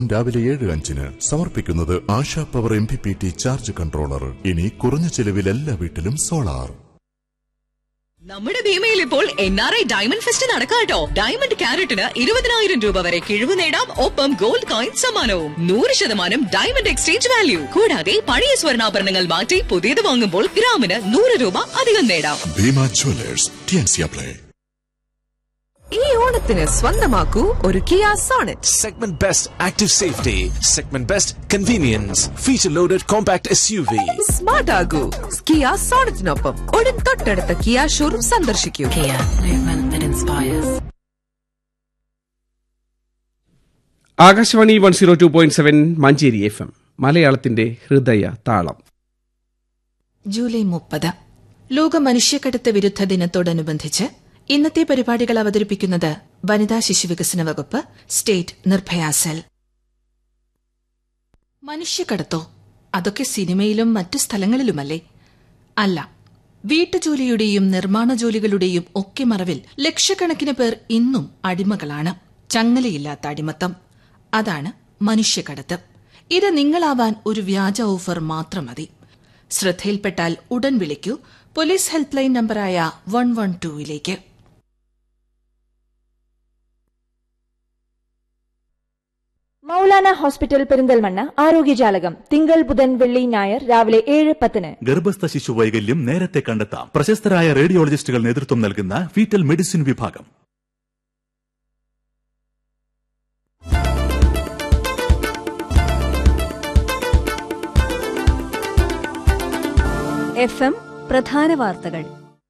രാവിലെ ഏഴ് അഞ്ചിന് സമർപ്പിക്കുന്നത് Asha power M P P T charge controller ഇനി കുറഞ്ഞ ചെലവിൽ എല്ലാ വീട്ടിലും സോളാർ നമ്മുടെ ഭീമയിൽ ഇപ്പോൾ N R I diamond fest നടക്കാട്ടോ ഡയമണ്ട് ക്യാരറ്റിന് ഇരുപതിനായിരം രൂപ വരെ കിഴിവ് നേടാം ഒപ്പം ഗോൾഡ് കോയിൻ സമ്മാനവും നൂറ് ശതമാനം ഡയമണ്ട് എക്സ്ചേഞ്ച് വാല്യൂ കൂടാതെ പഴയ സ്വർണ്ണാഭരണങ്ങൾ മാറ്റി പുതിയത് വാങ്ങുമ്പോൾ ഗ്രാമിന് നൂറ് രൂപ അധികം നേടാം Bhima jewellers T N C apply ഈ ഓണത്തിന് സ്വന്തമാക്കൂ ഒരു Kia Sonet Segment Best Active Safety, Segment Best Convenience, Feature Loaded Compact SUV. Smart ആകൂ കിയ സോണറ്റിനൊപ്പം ഉടൻ തൊട്ടടുത്ത കിയ ഷോറൂം സന്ദർശിക്കൂ Kia, movement that inspires. Akashvani one zero two point seven Manjeri F M മലയാളത്തിന്റെ ഹൃദയ താളം ജൂലൈ മുപ്പത് ലോക മനുഷ്യക്കടത്ത് വിരുദ്ധ ദിനത്തോടനുബന്ധിച്ച് ഇന്നത്തെ പരിപാടികൾ അവതരിപ്പിക്കുന്നത് വനിതാ ശിശുവികസന വകുപ്പ് സ്റ്റേറ്റ് നിർഭയ സെൽ മനുഷ്യക്കടത്തോ അതൊക്കെ സിനിമയിലും മറ്റു സ്ഥലങ്ങളിലുമല്ലേ അല്ല വീട്ടുജോലിയുടെയും നിർമ്മാണ ജോലികളുടെയും ഒക്കെ മറവിൽ ലക്ഷക്കണക്കിന് പേർ ഇന്നും അടിമകളാണ് ചങ്ങലയില്ലാത്ത അടിമത്തം അതാണ് മനുഷ്യക്കടത്ത് ഇത് നിങ്ങളാവാൻ ഒരു വ്യാജ ഓഫർ മാത്രം മതി ശ്രദ്ധയിൽപ്പെട്ടാൽ ഉടൻ വിളിക്കൂ പോലീസ് ഹെൽപ്പ് ലൈൻ നമ്പറായ വൺ വൺ ടൂയിലേക്ക് മൗലാന ഹോസ്പിറ്റൽ പെരിന്തൽമണ്ണ ആരോഗ്യജാലകം തിങ്കൾ ബുധൻ വെള്ളി ഞായർ രാവിലെ ഏഴ് പത്തിന് ഗർഭസ്ഥ ശിശു വൈകല്യം നേരത്തെ കണ്ടെത്താം പ്രശസ്തരായ റേഡിയോളജിസ്റ്റുകൾ നേതൃത്വം നൽകുന്ന ഫീറ്റൽ മെഡിസിൻ വിഭാഗം എഫ് എം പ്രധാന വാർത്തകൾ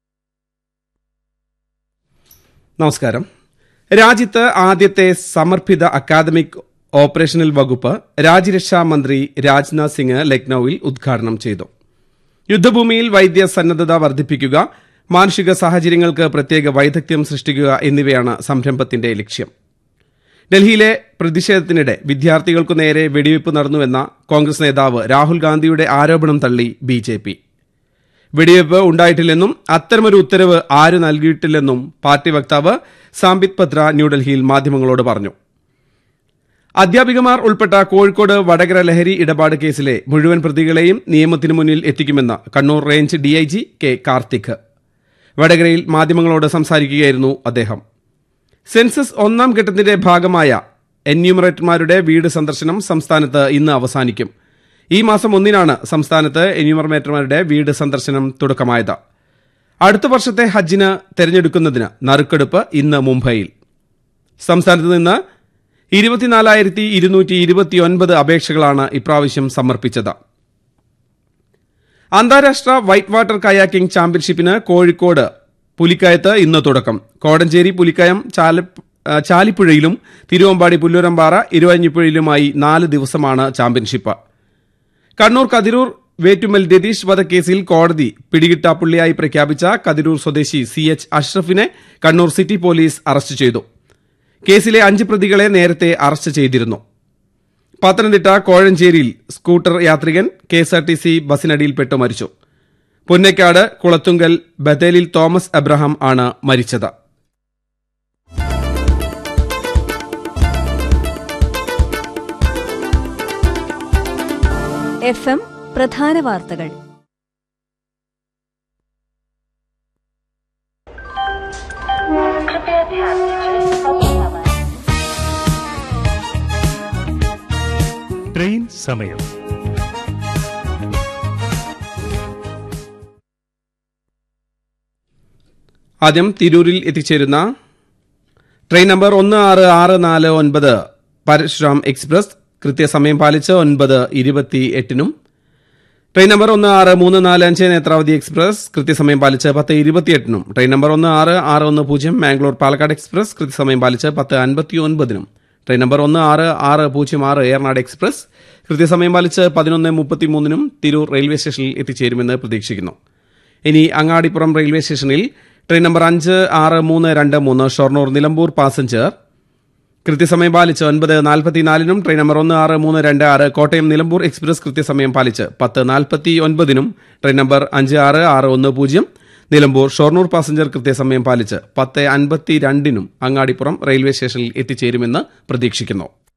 നമസ്കാരം രാജ്യത്ത് ആദ്യത്തെ സമർപ്പിത അക്കാദമിക് ഓപ്പറേഷണൽ വകുപ്പ് രാജ്യരക്ഷാ മന്ത്രി രാജ്നാഥ് സിംഗ് ലക്നൌവിൽ ഉദ്ഘാടനം ചെയ്തു യുദ്ധഭൂമിയിൽ വൈദ്യ സന്നദ്ധത വർദ്ധിപ്പിക്കുക മാനുഷിക സാഹചര്യങ്ങൾക്ക് പ്രത്യേക വൈദഗ്ധ്യം സൃഷ്ടിക്കുക എന്നിവയാണ് സംരംഭത്തിന്റെ ലക്ഷ്യം ഡൽഹിയിലെ പ്രതിഷേധത്തിനിടെ വിദ്യാർത്ഥികൾക്കു നേരെ വെടിവയ്പ് നടന്നുവെന്ന കോൺഗ്രസ് നേതാവ് രാഹുൽ ഗാന്ധിയുടെ ആരോപണം തള്ളി ബി ജെ പി വെടിവയ്പ് ഉണ്ടായിട്ടില്ലെന്നും അത്തരമൊരു ഉത്തരവ് ആര് നൽകിയിട്ടില്ലെന്നും പാർട്ടി വക്താവ് സാംബിത് പത്ര ന്യൂഡൽഹിയിൽ മാധ്യമങ്ങളോട് പറഞ്ഞു അധ്യാപികമാർ ഉൾപ്പെട്ട കോഴിക്കോട് വടകര ലഹരി ഇടപാട് കേസിലെ മുഴുവൻ പ്രതികളെയും നിയമത്തിനു മുന്നിൽ എത്തിക്കുമെന്ന് Kannur range DIG K Karthik വടകരയിൽ മാധ്യമങ്ങളോട് സംസാരിക്കുകയായിരുന്നു അദ്ദേഹം സെൻസസ് ഒന്നാം ഘട്ടത്തിന്റെ ഭാഗമായ എന്യൂമറേറ്റർമാരുടെ വീട് സന്ദർശനം സംസ്ഥാനത്ത് ഇന്ന് അവസാനിക്കും ഈ മാസം ഒന്നിനാണ് സംസ്ഥാനത്ത് എന്യൂമറേറ്റർമാരുടെ വീട് സന്ദർശനം തുടക്കമായത് അടുത്ത വർഷത്തെ ഹജ്ജിന് തെരഞ്ഞെടുക്കുന്നതിന് നറുക്കെടുപ്പ് ഇന്ന് മുംബൈയിൽ സംസ്ഥാനത്ത് നിന്ന് ഇരുപത്തിനാലായിരത്തി ഇരുന്നൂറ്റി ഇരുപത്തിയൊൻപത് അപേക്ഷകളാണ് ഇപ്രാവശ്യം സമർപ്പിച്ചത് അന്താരാഷ്ട്ര വൈറ്റ് വാട്ടർ കയാക്കിംഗ് ചാമ്പ്യൻഷിപ്പിന് കോഴിക്കോട് പുലിക്കയത്ത് ഇന്ന് തുടക്കം കോടഞ്ചേരി പുലിക്കയം ചാല ആ, ചാലിപ്പുഴയിലും തിരുവമ്പാടി പുല്ലൂരമ്പാറ ഇരുവഞ്ഞിപ്പുഴയിലുമായി നാല് ദിവസമാണ് ചാമ്പ്യൻഷിപ്പ് കണ്ണൂർ കതിരൂർ വേറ്റുമൽ രതീഷ് വധക്കേസിൽ കോടതി പിടികിട്ടാപ്പുള്ളിയായി പ്രഖ്യാപിച്ച കതിരൂർ സ്വദേശി സി എച്ച് അഷ്റഫിനെ കണ്ണൂർ സിറ്റി പോലീസ് അറസ്റ്റ് ചെയ്തു കേസിലെ അഞ്ച് പ്രതികളെ നേരത്തെ അറസ്റ്റ് ചെയ്തിരുന്നു പത്തനംതിട്ട കോഴഞ്ചേരിയിൽ സ്കൂട്ടർ യാത്രികൻ കെഎസ്ആർടിസി ബസിനടിയിൽപ്പെട്ട് മരിച്ചു പുന്നക്കാട് കുളത്തുങ്കൽ ബത്തേലിൽ തോമസ് എബ്രഹാം ആണ് മരിച്ചത് എഫ് എം പ്രധാന വാർത്തകൾ ട്രെയിൻ സമയം ആദ്യം തിരൂരിൽ എത്തിച്ചേരുന്ന ട്രെയിൻ നമ്പർ ഒന്ന് ആറ് ആറ് നാല് ഒൻപത് പരശുരാം എക്സ്പ്രസ് കൃത്യസമയം പാലിച്ച് ഒൻപത് ഇരുപത്തി എട്ടിനും ട്രെയിൻ നമ്പർ ഒന്ന് ആറ് മൂന്ന് നാല് അഞ്ച് നേത്രാവതി എക്സ്പ്രസ് കൃത്യസമയം പാലിച്ച് പത്ത് ഇരുപത്തിയെട്ടിനും ട്രെയിൻ നമ്പർ ഒന്ന് ആറ് ആറ് ഒന്ന് പൂജ്യം മാംഗ്ലൂർ പാലക്കാട് എക്സ്പ്രസ് കൃത്യസമയം പാലിച്ച് പത്ത് അൻപത്തി ഒൻപതിനും ട്രെയിൻ നമ്പർ ഒന്ന് ആറ് ആറ് പൂജ്യം ആറ് ഏറനാട് എക്സ്പ്രസ് കൃത്യസമയം പാലിച്ച് പതിനൊന്ന് മുപ്പത്തിമൂന്നിനും തിരൂർ റെയിൽവേ സ്റ്റേഷനിൽ എത്തിച്ചേരുമെന്ന് പ്രതീക്ഷിക്കുന്നു ഇനി അങ്ങാടിപ്പുറം റെയിൽവേ സ്റ്റേഷനിൽ ട്രെയിൻ നമ്പർ അഞ്ച് ആറ് മൂന്ന് രണ്ട് മൂന്ന് ഷൊർണൂർ നിലമ്പൂർ പാസഞ്ചർ കൃത്യസമയം പാലിച്ച് ഒൻപത് നാൽപ്പത്തിനാലിനും ട്രെയിൻ നമ്പർ ഒന്ന് ആറ് മൂന്ന് രണ്ട് ആറ് കോട്ടയം നിലമ്പൂർ എക്സ്പ്രസ് കൃത്യസമയം പാലിച്ച് പത്ത് നാൽപ്പത്തി ഒൻപതിനും ട്രെയിൻ നമ്പർ അഞ്ച് ആറ് ആറ് ഒന്ന് പൂജ്യം നിലമ്പൂർ ഷൊർണൂർ പാസഞ്ചർ കൃത്യസമയം പാലിച്ച് പത്ത് അൻപത്തി രണ്ടിനും അങ്ങാടിപ്പുറം റെയിൽവേ സ്റ്റേഷനിൽ എത്തിച്ചേരുമെന്ന് പ്രതീക്ഷിക്കുന്നു